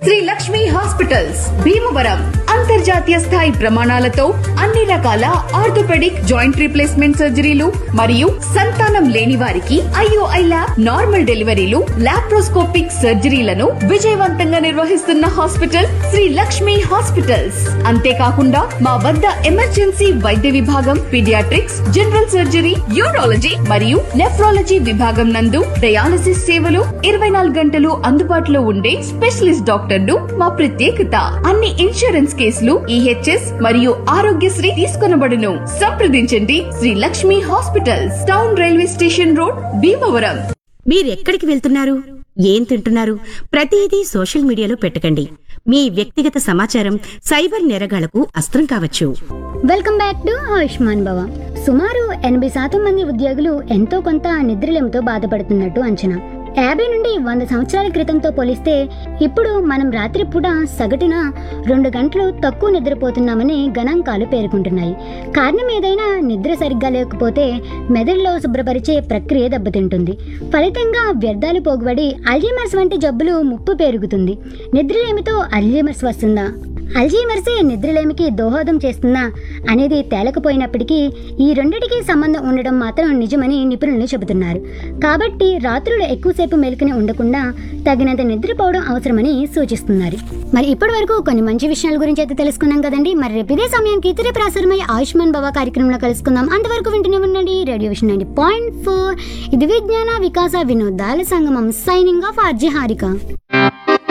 Shri Lakshmi hospitals Bhimavaram అంతర్జాతీయ స్థాయి ప్రమాణాలతో అన్ని రకాల ఆర్థోపెడిక్ జాయింట్ రీప్లేస్మెంట్ సర్జరీలు మరియు సంతానం లేని వారికి ఐఓఐ ల్యాబ్ నార్మల్ డెలివరీలు లాప్రోస్కోపిక్ సర్జరీలను విజయవంతంగా నిర్వహిస్తున్న హాస్పిటల్ శ్రీ లక్ష్మి హాస్పిటల్స్ అంతేకాకుండా మా వద్ద ఎమర్జెన్సీ వైద్య విభాగం పీడియాట్రిక్స్ జనరల్ సర్జరీ యూరాలజీ మరియు నెఫ్రాలజీ విభాగం నందు డయాలసిస్ సేవలు ఇరవై నాలుగు గంటలు అందుబాటులో ఉండే స్పెషలిస్ట్ డాక్టర్లు మా ప్రత్యేకత అన్ని ఇన్సూరెన్స్ కేసులు ఈహెచ్ఎస్ మరియు ఆరోగ్యశ్రీ తీసుకొనబడును సంప్రదించండి Sri Lakshmi hospitals town railway station road Bhimavaram మీరెక్కడికి వెళ్తున్నారు ఏం తింటున్నారు ప్రతిదీ సోషల్ మీడియాలో పెట్టకండి మీ వ్యక్తిగత సమాచారం సైబర్ నేరగాళ్లకు అస్త్రం కావచ్చు వెల్కమ్ బ్యాక్ టు ఆయుష్మాన్ భవ సుమారు ఎనభై శాతం మంది ఉద్యోగులు ఎంతో కొంత నిద్రలేమితో బాధపడుతున్నట్టు అంచనా యాభై నుండి వంద సంవత్సరాల క్రితంతో పోలిస్తే ఇప్పుడు మనం రాత్రిపూట సగటున రెండు గంటలు తక్కువ నిద్రపోతున్నామని గణాంకాలు పేర్కొంటున్నాయి కారణం ఏదైనా నిద్ర సరిగ్గా లేకపోతే మెదడులో శుభ్రపరిచే ప్రక్రియ దెబ్బతింటుంది ఫలితంగా వ్యర్థాలు పోగుబడి అల్జీమర్స్ వంటి జబ్బులు ముప్పు పెరుగుతుంది నిద్రలేమితో అల్జీమర్స్ వస్తుందా అల్జీమర్సే నిద్రలేమికి దోహదం చేస్తుందా అనేది తేలకపోయినప్పటికీ ఈ రెండిటికి సంబంధం ఉండడం మాత్రం నిజమని నిపుణులు చెబుతున్నారు కాబట్టి రాత్రులు ఎక్కువసేపు మేలుకుని ఉండకుండా తగినంత నిద్రపోవడం అవసరమని సూచిస్తున్నారు మరి ఇప్పటి వరకు కొన్ని మంచి విషయాల గురించి అయితే తెలుసుకున్నాం కదండి మరి రేపు ఇదే సమయానికి ఇతర ప్రసారమయ్యే ఆయుష్మాన్ భవ కార్యక్రమంలో కలుసుకుందాం అంతవరకు వింటూనే ఉండండి radio vision ninety point four ఇది విజ్ఞాన వికాస వినోదాల సంగమం సైనింగ్ ఆఫ్ ఆర్జీ హారిక